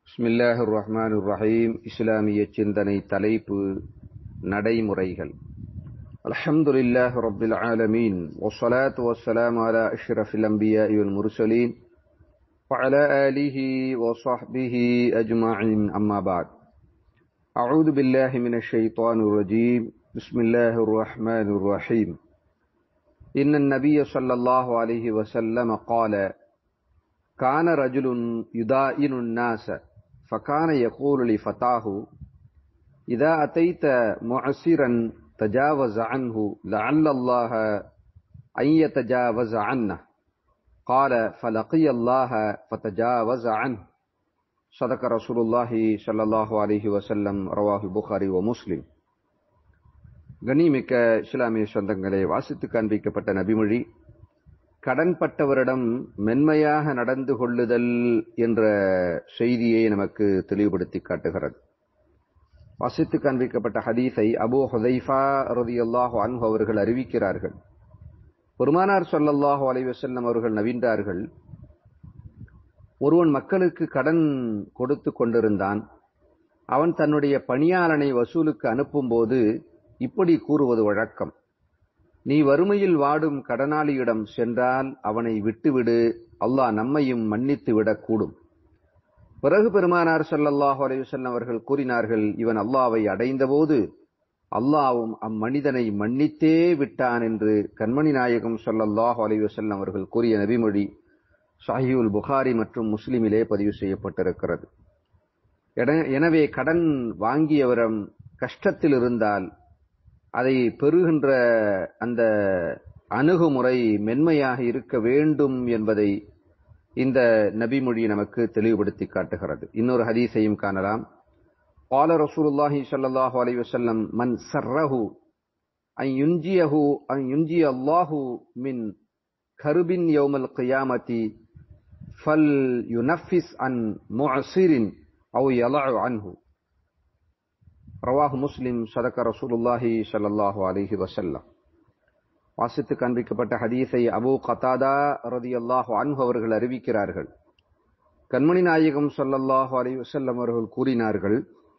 பிஸ்மில்லாஹிர் ரஹ்மானிர் ரஹீம் இஸ்லாமிய சிந்தனை தலைப்பு நடைமுறைகள் அல்ஹம்துலில்லாஹி ரப்பில் ஆலமீன் வஸ்ஸலாத்து வஸ்ஸலாமு அலா அஷ்ரஃபில் அன்பியாஇ வல் முர்சலீன் وعلى آله وصحبه أجمعين أما بعد أعوذ بالله من الشيطان الرجيم بسم الله الرحمن الرحيم إن النبي صلى الله عليه وسلم قال كان رجل يدائن الناس فكان يقول لفتاه إذا أتيت معسرا تجاوز عنه لعل الله أن يتجاوز عنه قال فلقي الله فتجاوز عنه صدق رسول الله صلى الله عليه وسلم رواه البخاري ومسلم கண்ணியமிக்க இஸ்லாமிய சொந்தங்களே வாசித்து காண்பிக்கப்பட்ட நபிமொழி கடன்பட்டவரிடம் மென்மையாக நடந்து கொள்ளுதல் என்ற செய்தியை நமக்கு தெளிவுபடுத்தி காட்டுகிறது வாசித்து காண்பிக்கப்பட்ட ஹதீஸை அபு ஹுதைஃபா ரதியல்லாஹு அன்ஹு அவர்கள் அறிவிக்கிறார்கள் பெருமானார் சொல்லல்லாஹு அலைவசல்லம் அவர்கள் நவீன்றார்கள் ஒருவன் மக்களுக்கு கடன் கொடுத்து கொண்டிருந்தான் அவன் தன்னுடைய பணியாளனை வசூலுக்கு அனுப்பும்போது இப்படி கூறுவது வழக்கம் நீ வறுமையில் வாடும் கடனாளியிடம் சென்றால் அவனை விட்டுவிடு அல்லாஹ் நம்மையும் மன்னித்து விடக்கூடும் பிறகு பெருமானார் சல்லல்லாஹு அலைவசல்லம் அவர்கள் கூறினார்கள் இவன் அல்லாவை அடைந்தபோது அல்லாவும் அம்மனிதனை மன்னித்தே விட்டான் என்று கண்மணி நாயகம் சொல்லல்லாஹு அலைவசல்லம் அவர்கள் கூறிய நபிமொழி ஷாஹியுல் புகாரி மற்றும் முஸ்லிமிலே பதிவு செய்யப்பட்டிருக்கிறது எனவே கடன் வாங்கியவரம் கஷ்டத்தில் இருந்தால் அதை பெறுகின்ற அந்த அணுகுமுறை மென்மையாக இருக்க வேண்டும் என்பதை இந்த நபிமொழி நமக்கு தெளிவுபடுத்தி காட்டுகிறது இன்னொரு ஹதீஸையும் காணலாம் قال رسول الله صلى الله عليه وسلم من سره أن ينجيه أن ينجي الله من كرب يوم القيامة فلينفس عن معسر أو يلع عنه ரவாஹ் முஸ்லிம் சதக்க ரசூலுல்லாஹி ஷல்லாஹூ அலிஹி வசல்லம் வாசித்து காண்பிக்கப்பட்ட ஹதீஸை அபு கத்தாதா ரதி அல்லாஹு அன்ஹு அவர்கள் அறிவிக்கிறார்கள் கண்மணி நாயகம் சொல்லல்லாஹு அலி வசல்லம் அவர்கள் கூறினார்கள்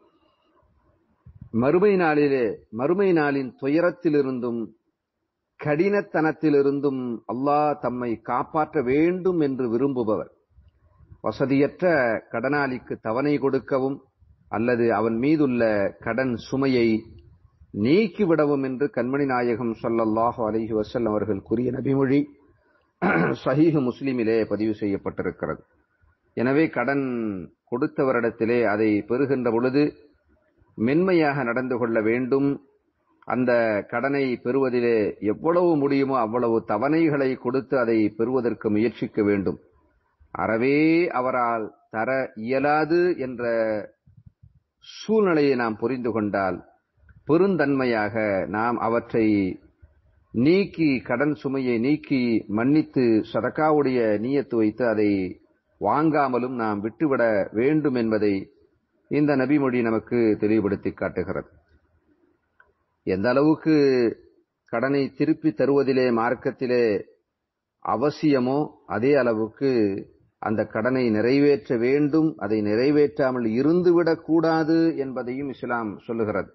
மறுமை நாளிலே மறுமை நாளின் துயரத்திலிருந்தும் கடினத்தனத்திலிருந்தும் அல்லாஹ் தம்மை காப்பாற்ற வேண்டும் என்று விரும்புபவர் வசதியற்ற கடனாளிக்கு தவணை கொடுக்கவும் அல்லது அவன் மீதுள்ள கடன் சுமையை நீக்கிவிடவும் என்று கண்மணி நாயகம் சொல்லல்லாஹு அலிஹி வசல்லம் அவர்கள் கூறிய நபிமொழி சஹீஹ் முஸ்லிமிலே பதிவு செய்யப்பட்டிருக்கிறது எனவே கடன் கொடுத்தவரிடத்திலே அதை பெறுகின்ற பொழுது மென்மையாக நடந்து கொள்ள வேண்டும் அந்த கடனை பெறுவதிலே எவ்வளவு முடியுமோ அவ்வளவு தவணைகளை கொடுத்து அதை பெறுவதற்கு முயற்சிக்க வேண்டும் அறவே அவரால் தர இயலாது என்ற சூழ்நிலையை நாம் புரிந்து கொண்டால் பெருந்தன்மையாக நாம் அவற்றை நீக்கி கடன் சுமையை நீக்கி மன்னித்து சதக்காவுடைய நீயத்து வைத்து அதை வாங்காமலும் நாம் விட்டுவிட வேண்டும் என்பதை இந்த நபிமொழி நமக்கு தெளிவுபடுத்தி காட்டுகிறது எந்த அளவுக்கு கடனை திருப்பி தருவதிலே மார்க்கத்திலே அவசியமோ அதே அளவுக்கு அந்த கடனை நிறைவேற்ற வேண்டும் அதை நிறைவேற்றாமல் இருந்துவிடக் கூடாது என்பதையும் இஸ்லாம் சொல்லுகிறது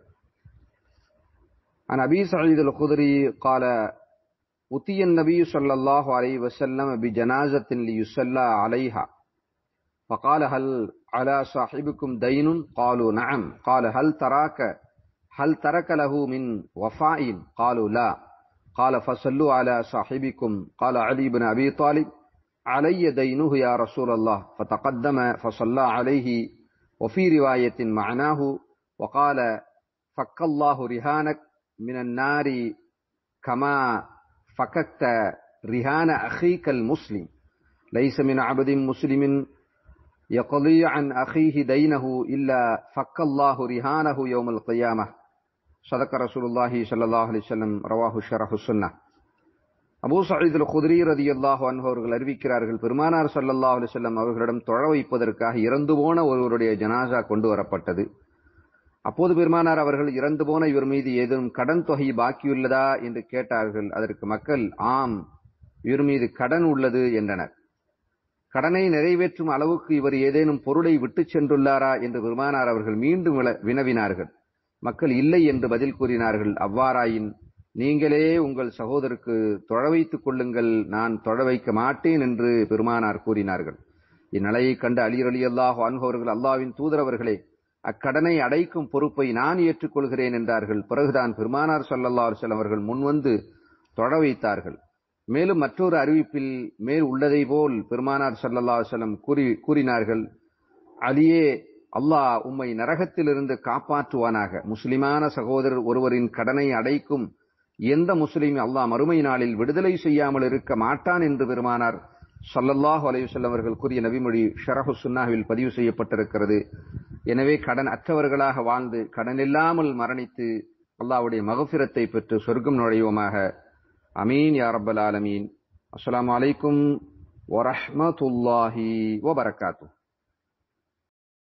عن أبي سعيد الخدري قال أتي النبي صلى الله عليه وسلم بجنازة ليصلى عليها فقال هل على صاحبكم دين قالوا نعم قال هل تراك هل ترك له من وفاء قالوا لا قال فصلوا على صاحبكم قال علي بن أبي طالب علي دينه يا رسول الله فتقدم فصلى عليه وفي رواية معناه وقال فك الله رهانك من النار كما فككت رهان أخيك المسلم ليس من عبد مسلم يقضي عن أخيه دينه إلا فك الله رهانه يوم القيامة صدق رسول الله صلى الله عليه وسلم رواه الشرح السنة அபூ சயீத் குதிரி ரதி அல்லாஹ் அவர்கள் அறிவிக்கிறார்கள் பெருமானார் சல்லல்லா அலிசல்லம் அவர்களிடம் தொழ வைப்பதற்காக இறந்து போன ஒருவருடைய ஜனாசா கொண்டு வரப்பட்டது அப்போது பெருமானார் அவர்கள் இறந்து போன இவர் மீது ஏதும் கடன் தொகை பாக்கியுள்ளதா என்று கேட்டார்கள் அதற்கு மக்கள் ஆம் இவர் மீது கடன் உள்ளது என்றனர் கடனை நிறைவேற்றும் அளவுக்கு இவர் ஏதேனும் பொருளை விட்டுச் சென்றுள்ளாரா என்று பெருமானார் அவர்கள் மீண்டும் விள- வினவினார்கள் மக்கள் இல்லை என்று பதில் கூறினார்கள் அவ்வாறாயின் நீங்களே உங்கள் சகோதரருக்கு தொழ வைத்துக் கொள்ளுங்கள் நான் தொழ வைக்க மாட்டேன் என்று பெருமானார் கூறினார்கள் இந்நிலையைக் கண்டு அலி அலி அல்லாஹ் அன்ஹவர்கள் அல்லாவின் தூதரவர்களே அக்கடனை அடைக்கும் பொறுப்பை நான் ஏற்றுக்கொள்கிறேன் என்றார்கள் பிறகுதான் பெருமானார் ஸல்லல்லாஹு அலைஹி வஸல்லம் அவர்கள் முன்வந்து தொழ வைத்தார்கள் மேலும் மற்றொரு அறிவிப்பில் மேல் உள்ளதை போல் பெருமானார் ஸல்லல்லாஹு அலைஹி வஸல்லம் கூறி கூறினார்கள் அலியே அல்லாஹ் உம்மை நரகத்திலிருந்து காப்பாற்றுவானாக முஸ்லிமான சகோதரர் ஒருவரின் கடனை அடைக்கும் எந்த முஸ்லிம் அல்லாஹ் மறுமை நாளில் விடுதலை செய்யாமல் இருக்க மாட்டான் என்று பெருமானார் ஸல்லல்லாஹு அலைஹி வஸல்லம் அவர்கள் கூறிய நபிமொழி ஷரஹு சுன்னாவில் பதிவு செய்யப்பட்டிருக்கிறது எனவே கடன் அற்றவர்களாக வாழ்ந்து கடன் இல்லாமல் மரணித்து அல்லாஹ்வுடைய மகஃபிரத்தை பெற்று சொர்க்கம் நுழைவோமாக அமீன் யா ரப்பல் ஆலமீன் அஸ்ஸலாமு அலைக்கும் வரஹ்மத்துல்லாஹி வபரகாத்துஹு